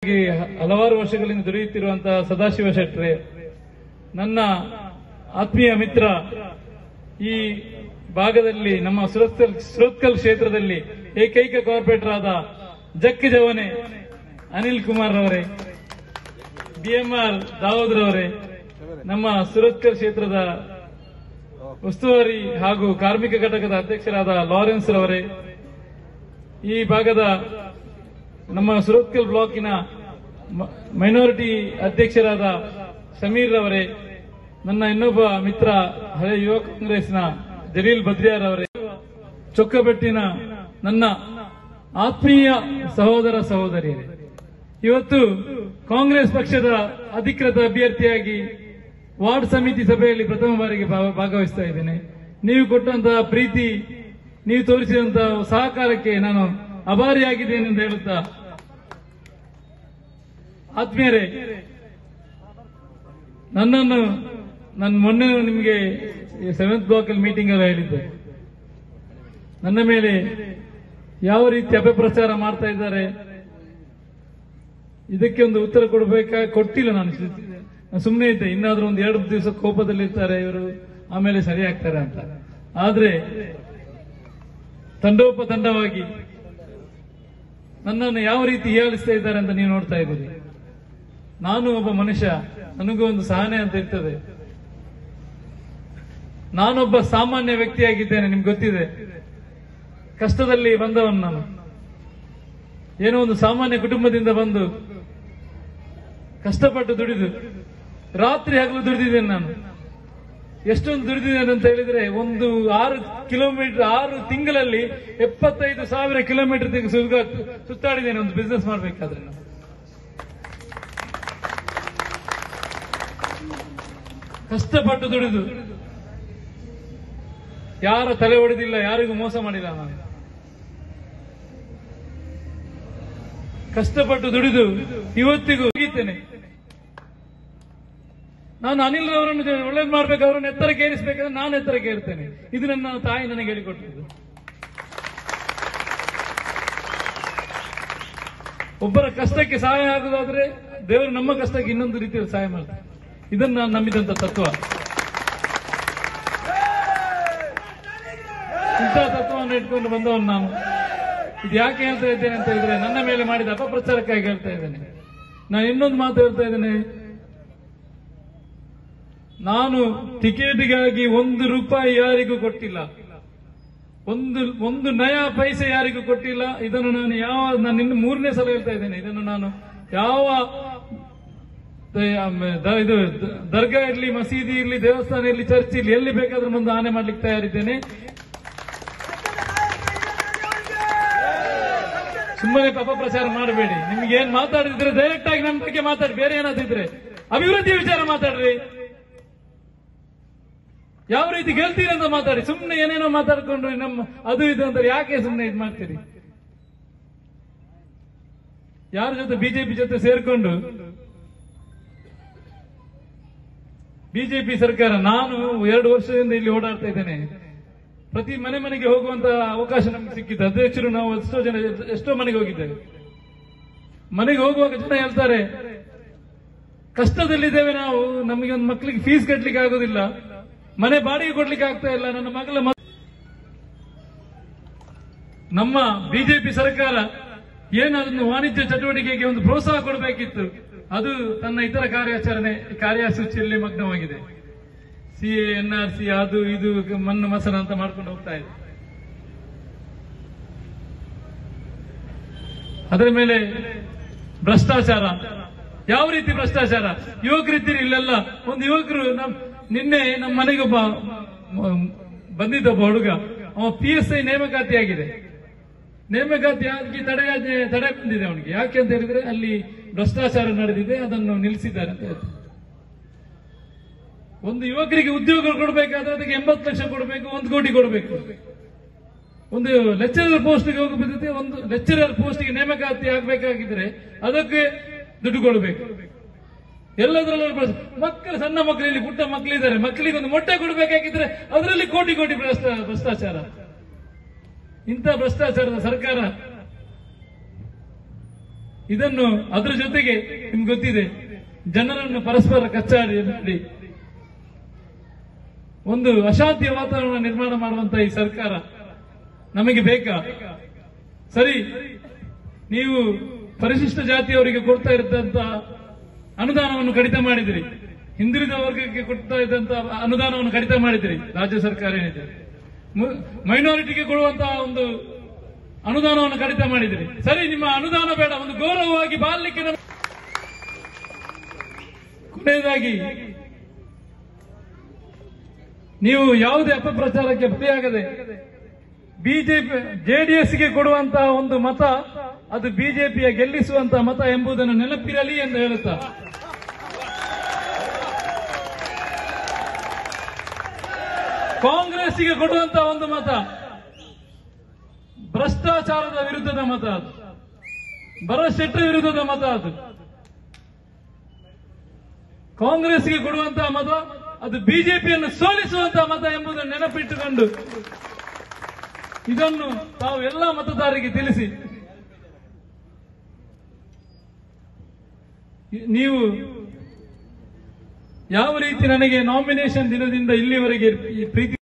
ಹಾಗೆ ಹಲವಾರು ವರ್ಷಗಳಿಂದ ದುಡಿಯುತ್ತಿರುವಂತಹ ಸದಾಶಿವ ಶೆಟ್ರೆ ನನ್ನ ಆತ್ಮೀಯ ಮಿತ್ರ ಈ ಭಾಗದಲ್ಲಿ ನಮ್ಮ ಸುರತ್ಕಲ್ ಸುರತ್ಕಲ್ ಕ್ಷೇತ್ರದಲ್ಲಿ ಏಕೈಕ ಕಾರ್ಪೊರೇಟರ್ ಆದ ಜಕ್ ಜವನೆ ಅನಿಲ್ ಕುಮಾರ್ ರವರೇ ಬಿಎಂಆರ್ ದಾವೂದ್ ರವರೇ ನಮ್ಮ ಸುರತ್ಕಲ್ ಕ್ಷೇತ್ರದ ಉಸ್ತುವಾರಿ ಹಾಗೂ ಕಾರ್ಮಿಕ ಘಟಕದ ಅಧ್ಯಕ್ಷರಾದ ಲಾರೆನ್ಸ್ ರವರೇ ಈ ಭಾಗದ ನಮ್ಮ ಸುರತ್ಕಲ್ ಬ್ಲಾಕಿನ ಮ- ಮೈನಾರಿಟಿ ಅಧ್ಯಕ್ಷರಾದ ಸಮೀರ್ ರವರೇ ನನ್ನ ಇನ್ನೊಬ್ಬ ಮಿತ್ರ ಹಳೆ ಯುವ ಕಾಂಗ್ರೆಸ್ನ ಜಲೀಲ್ ಬದ್ರಿಯಾರ್ ಅವರೇ ಚೊಕ್ಕಬೆಟ್ಟಿನ ನನ್ನ ಆತ್ಮೀಯ ಸಹೋದರ ಸಹೋದರಿಯರೇ ಇವತ್ತು ಕಾಂಗ್ರೆಸ್ ಪಕ್ಷದ ಅಧಿಕೃತ ಅಭ್ಯರ್ಥಿಯಾಗಿ ವಾರ್ಡ್ ಸಮಿತಿ ಸಭೆಯಲ್ಲಿ ಪ್ರಥಮ ಬಾರಿಗೆ ಭಾಗ- ಭಾಗವಹಿಸ್ತಾ ಇದ್ದೇನೆ ನೀವು ಕೊಟ್ಟಂತಹ ಪ್ರೀತಿ ನೀವು ತೋರಿಸಿದಂತಹ ಸಹಕಾರಕ್ಕೆ ನಾನು ಅಭಾರಿಯಾಗಿದ್ದೇನೆ ಎಂದು ಹೇಳುತ್ತಾ ಆತ್ಮೀಯರೇ ನನ್ನನ್ನು ನಾನು ಮೊನ್ನೆ ನಿಮಗೆ ಸೆವೆಂತ್ ಬ್ಲಾಕ್ ಅಲ್ಲಿ ಮೀಟಿಂಗ್ ಎಲ್ಲ ಹೇಳಿದ್ದೆ ನನ್ನ ಮೇಲೆ ಯಾವ ರೀತಿ ಅಪಪ್ರಚಾರ ಮಾಡ್ತಾ ಇದ್ದಾರೆ ಇದಕ್ಕೆ ಒಂದು ಉತ್ತರ ಕೊಡಬೇಕಾ ಕೊಟ್ಟಿಲ್ಲ ನಾನು ನಾನು ಸುಮ್ಮನೆ ಇದ್ದೆ ಇನ್ನಾದ್ರೂ ಒಂದು ಎರಡು ದಿವಸ ಕೋಪದಲ್ಲಿರ್ತಾರೆ ಇವರು ಆಮೇಲೆ ಸರಿ ಆಗ್ತಾರೆ ಅಂತ ಆದ್ರೆ ತಂಡೋಪತಂಡವಾಗಿ ನನ್ನನ್ನು ಯಾವ ರೀತಿ ಹೀಯಾಳಿಸ್ತಾ ಇದ್ದಾರೆ ಅಂತ ನೀವು ನೋಡ್ತಾ ಇದ್ದೀರಿ ನಾನು ಒಬ್ಬ ಮನುಷ್ಯ ನನಗೂ ಒಂದು ಸಹನೆ ಅಂತ ಇರ್ತದೆ ನಾನೊಬ್ಬ ಸಾಮಾನ್ಯ ವ್ಯಕ್ತಿಯಾಗಿದ್ದೇನೆ ನಿಮ್ಗೆ ಗೊತ್ತಿದೆ ಕಷ್ಟದಲ್ಲಿ ಬಂದವನು ನಾನು ಏನೋ ಒಂದು ಸಾಮಾನ್ಯ ಕುಟುಂಬದಿಂದ ಬಂದು ಕಷ್ಟಪಟ್ಟು ದುಡಿದು ರಾತ್ರಿ ಹಗಲು ದುಡಿದಿದ್ದೇನೆ ನಾನು ಎಷ್ಟೊಂದು ದುಡಿದಿದ್ದೇನೆ ಅಂತ ಹೇಳಿದ್ರೆ ಒಂದು ಆರು ಕಿಲೋಮೀಟರ್ ಆರು ತಿಂಗಳಲ್ಲಿ ಎಪ್ಪತ್ತೈದು ಸಾವಿರ ಕಿಲೋಮೀಟರ್ ಸುತ್ತ ಸುತ್ತಾಡಿದ್ದೇನೆ ಒಂದು ಬಿಸ್ನೆಸ್ ಮಾಡಬೇಕಾದ್ರೆ ನಾನು ಕಷ್ಟಪಟ್ಟು ದುಡಿದು ಯಾರ ತಲೆ ಹೊಡೆದಿಲ್ಲ ಯಾರಿಗೂ ಮೋಸ ಮಾಡಿಲ್ಲ ನಾನು ಕಷ್ಟಪಟ್ಟು ದುಡಿದು ಇವತ್ತಿಗೂ ಹೋಗಿದ್ದೇನೆ ನಾನು ಅನಿಲ್ ಅವರನ್ನು ಒಳ್ಳೇದು ಮಾಡ್ಬೇಕು ಅವರನ್ನು ಎತ್ತರಕ್ಕೆ ಏರಿಸಬೇಕಾದ್ರೆ ನಾನು ಎತ್ತರಕ್ಕೆ ಏರ್ತೇನೆ ಇದು ನನ್ನ ತಾಯಿ ನನಗೆ ಹೇಳಿಕೊಟ್ಟಿದ್ದು ಒಬ್ಬರ ಕಷ್ಟಕ್ಕೆ ಸಹಾಯ ಆಗುದಾದ್ರೆ ದೇವರು ನಮ್ಮ ಕಷ್ಟಕ್ಕೆ ಇನ್ನೊಂದು ರೀತಿಯಲ್ಲಿ ಸಹಾಯ ಮಾಡ್ತಾರೆ ಇದನ್ನು ನಾನು ನಂಬಿದಂತ ತತ್ವ ಇಂಥ ತತ್ವವನ್ನು ಇಟ್ಕೊಂಡು ಬಂದವನು ನಾನು ಇದು ಯಾಕೆ ಹೇಳ್ತಾ ಇದ್ದೇನೆ ಅಂತ ಹೇಳಿದ್ರೆ ನನ್ನ ಮೇಲೆ ಮಾಡಿದ ಅಪಪ್ರಚಾರಕ್ಕಾಗಿ ಹೇಳ್ತಾ ಇದ್ದೇನೆ ನಾನು ಇನ್ನೊಂದು ಮಾತು ಹೇಳ್ತಾ ಇದ್ದೇನೆ ನಾನು ಟಿಕೆಟ್ಗಾಗಿ ಒಂದು ರೂಪಾಯಿ ಯಾರಿಗೂ ಕೊಟ್ಟಿಲ್ಲ ಒಂದು ಒಂದು ನಯ ಪೈಸೆ ಯಾರಿಗೂ ಕೊಟ್ಟಿಲ್ಲ ಇದನ್ನು ನಾನು ಯಾವ ನಾನು ಇನ್ನು ಮೂರನೇ ಸಲ ಹೇಳ್ತಾ ಇದ್ದೇನೆ ಇದನ್ನು ನಾನು ಯಾವ ದ- ದ- ಇದು ದ- ದರ್ಗಾ ಇರ್ಲಿ ಮಸೀದಿ ಇರ್ಲಿ ದೇವಸ್ಥಾನ ಇರ್ಲಿ ಚರ್ಚ್ ಇರ್ಲಿ ಎಲ್ಲಿ ಬೇಕಾದ್ರೂ ಮುಂದೆ ಆನೆ ಮಾಡ್ಲಿಕ್ಕೆ ತಯಾರಿದ್ದೇನೆ ಸುಮ್ಮನೆ ಅಪಪ್ರಚಾರ ಮಾಡಬೇಡಿ ನಿಮ್ಗೆ ಏನ್ ಮಾತಾಡಿದ್ರೆ ಡೈರೆಕ್ಟ್ ಆಗಿ ನಮ್ಮ ಬಗ್ಗೆ ಮಾತಾಡಿ ಬೇರೆ ಏನಾದಿದ್ರೆ ಅಭಿವೃದ್ಧಿ ವಿಚಾರ ಮಾತಾಡ್ರಿ ಯಾವ ರೀತಿ ಗೆಲ್ತೀರಿ ಅಂತ ಮಾತಾಡಿ ಸುಮ್ಮನೆ ಏನೇನೋ ಮಾತಾಡ್ಕೊಂಡು ನಮ್ಮ ಅದು ಇದು ಅಂತ ಯಾಕೆ ಸುಮ್ಮನೆ ಇದು ಮಾಡ್ತೀರಿ ಯಾರ ಜೊತೆ ಬಿಜೆಪಿ ಜೊತೆ ಸೇರ್ಕೊಂಡು ಬಿಜೆಪಿ ಸರ್ಕಾರ ನಾನು ಎರಡು ವರ್ಷದಿಂದ ಇಲ್ಲಿ ಓಡಾಡ್ತಾ ಇದ್ದೇನೆ ಪ್ರತಿ ಮನೆ ಮನೆಗೆ ಹೋಗುವಂತ ಅವಕಾಶ ನಮ್ಗೆ ಸಿಕ್ಕಿತ್ತು ಅಧ್ಯಕ್ಷರು ನಾವು ಎಷ್ಟೋ ಜನ ಎಷ್ಟೋ ಮನೆಗೆ ಹೋಗಿದ್ದೇವೆ ಮನೆಗೆ ಹೋಗುವಾಗ ಜನ ಹೇಳ್ತಾರೆ ಕಷ್ಟದಲ್ಲಿದ್ದೇವೆ ನಾವು ನಮಗೆ ಒಂದು ಮಕ್ಕಳಿಗೆ ಫೀಸ್ ಕಟ್ಟಲಿಕ್ಕೆ ಆಗೋದಿಲ್ಲ ಮನೆ ಬಾಡಿಗೆ ಕೊಡ್ಲಿಕ್ಕೆ ಆಗ್ತಾ ಇಲ್ಲ ನನ್ನ ಮಗಳ ಮ- ನಮ್ಮ ಬಿಜೆಪಿ ಸರ್ಕಾರ ಏನಾದ್ರು ವಾಣಿಜ್ಯ ಚಟುವಟಿಕೆಗೆ ಒಂದು ಪ್ರೋತ್ಸಾಹ ಕೊಡಬೇಕಿತ್ತು ಅದು ತನ್ನ ಇತರ ಕಾರ್ಯಾಚರಣೆ ಕಾರ್ಯಸೂಚಿಯಲ್ಲಿ ಮಗ್ನವಾಗಿದೆ ಸಿ ಎನ್ ಆರ್ ಸಿ ಅದು ಇದು ಮಣ್ಣು ಮಸನ ಅಂತ ಮಾಡ್ಕೊಂಡು ಹೋಗ್ತಾ ಇದೆ ಅದರ ಮೇಲೆ ಭ್ರಷ್ಟಾಚಾರ ಯಾವ ರೀತಿ ಭ್ರಷ್ಟಾಚಾರ ಯುವಕರಿದ್ದೀರಿ ಇಲ್ಲೆಲ್ಲ ಒಂದು ಯುವಕರು ನಮ್ ನಿನ್ನೆ ನಮ್ಮ ಮನೆಗೊಬ್ಬ ಮ- ಬಂದಿದ್ದೊಬ್ಬ ಹುಡುಗ ಅವ ಪಿ ಎಸ್ ಐ ನೇಮಕಾತಿ ಆಗಿದೆ ನೇಮಕಾತಿ ಆಗಿ ತಡೆ ತಡೆ ಬಂದಿದೆ ಅವನಿಗೆ ಯಾಕೆ ಅಂತ ಹೇಳಿದ್ರೆ ಅಲ್ಲಿ ಭ್ರಷ್ಟಾಚಾರ ನಡೆದಿದೆ ಅದನ್ನು ನಿಲ್ಲಿಸಿದ್ದಾರೆ ಅಂತ ಹೇಳ್ತಾರೆ ಒಂದು ಯುವಕರಿಗೆ ಉದ್ಯೋಗ ಕೊಡಬೇಕಾದ್ರೆ ಅದಕ್ಕೆ ಎಂಬತ್ತು ಲಕ್ಷ ಕೊಡಬೇಕು ಒಂದು ಕೋಟಿ ಕೊಡಬೇಕು ಒಂದು ಲೆಕ್ಚರರ್ ಪೋಸ್ಟ್ಗೆ ಹೋಗಬೇಕಾದ್ರೆ ಒಂದು ಲೆಕ್ಚರರ್ ಪೋಸ್ಟ್ಗೆ ನೇಮಕಾತಿ ಆಗಬೇಕಾಗಿದ್ರೆ ಅದಕ್ಕೆ ದುಡ್ಡು ಕೊಡಬೇಕು ಎಲ್ಲದರಲ್ಲೂ ಬಳಸ- ಮಕ್ಕಳು ಸಣ್ಣ ಮಕ್ಕಳಲ್ಲಿ ಪುಟ್ಟ ಮಕ್ಕಳಿದ್ದಾರೆ ಮಕ್ಕಳಿಗೆ ಒಂದು ಮೊಟ್ಟೆ ಕೊಡಬೇಕಾಗಿದ್ರೆ ಅದರಲ್ಲಿ ಕೋಟಿ ಕೋಟಿ ಭ್ರಷ್ಟ- ಭ್ರಷ್ಟಾಚಾರ ಇಂಥ ಭ್ರಷ್ಟಾಚಾರದ ಸರ್ಕಾರ ಇದನ್ನು ಅದರ ಜೊತೆಗೆ ನಿಮ್ಗೆ ಗೊತ್ತಿದೆ ಜನರನ್ನು ಪರಸ್ಪರ ಕಚ್ಚಾಡಿ ಮಾಡಿ ಒಂದು ಅಶಾಂತಿಯ ವಾತಾವರಣ ನಿರ್ಮಾಣ ಮಾಡುವಂತ ಈ ಸರ್ಕಾರ ನಮಗೆ ಬೇಕಾ ಸರಿ ನೀವು ಪರಿಶಿಷ್ಟ ಜಾತಿಯವರಿಗೆ ಕೊಡ್ತಾ ಇದ್ದಂತ ಅನುದಾನವನ್ನು ಕಡಿತ ಮಾಡಿದಿರಿ ಹಿಂದುಳಿದ ವರ್ಗಕ್ಕೆ ಕೊಡ್ತಾ ಇದ್ದಂತ ಅನುದಾನವನ್ನು ಕಡಿತ ಮಾಡಿದಿರಿ ರಾಜ್ಯ ಸರ್ಕಾರ ಏನಿದೆ ಮು- ಮೈನಾರಿಟಿಗೆ ಕೊಡುವಂತಹ ಒಂದು ಅನುದಾನವನ್ನು ಕಡಿತ ಮಾಡಿದಿರಿ ಸರಿ ನಿಮ್ಮ ಅನುದಾನ ಬೇಡ ಒಂದು ಗೌರವವಾಗಿ ಬಾಳ್ಲಿಕ್ಕೆ ನಮ್- ಕೊನೆಯದಾಗಿ ನೀವು ಯಾವುದೇ ಅಪಪ್ರಚಾರಕ್ಕೆ ಬಲಿಯಾಗದೆ ಬಿಜೆಪಿ ಜೆಡಿಎಸ್ಗೆ ಕೊಡುವಂತಹ ಒಂದು ಮತ ಅದು ಬಿಜೆಪಿಯ ಗೆಲ್ಲಿಸುವಂತಹ ಮತ ಎಂಬುದನ್ನು ನೆನಪಿರಲಿ ಎಂದು ಹೇಳುತ್ತಾ ಕಾಂಗ್ರೆಸ್ಗೆ ಕೊಡುವಂತಹ ಒಂದು ಮತ ಭ್ರಷ್ಟಾಚಾರದ ವಿರುದ್ಧದ ಮತ ಅದು ಭರಶೆಟ್ಟ ವಿರುದ್ಧದ ಮತ ಅದು ಕಾಂಗ್ರೆಸ್ಗೆ ಕೊಡುವಂತಹ ಮತ ಅದು ಬಿಜೆಪಿಯನ್ನು ಸೋಲಿಸುವಂತಹ ಮತ ಎಂಬುದನ್ನು ನೆನಪಿಟ್ಟುಕೊಂಡು ಇದನ್ನು ತಾವು ಎಲ್ಲ ಮತದಾರರಿಗೆ ತಿಳಿಸಿ ನೀವು ಯಾವ ರೀತಿ ನನಗೆ ನಾಮಿನೇಷನ್ ದಿನದಿಂದ ಇಲ್ಲಿವರೆಗೆ ಈ ಪ್ರೀತಿ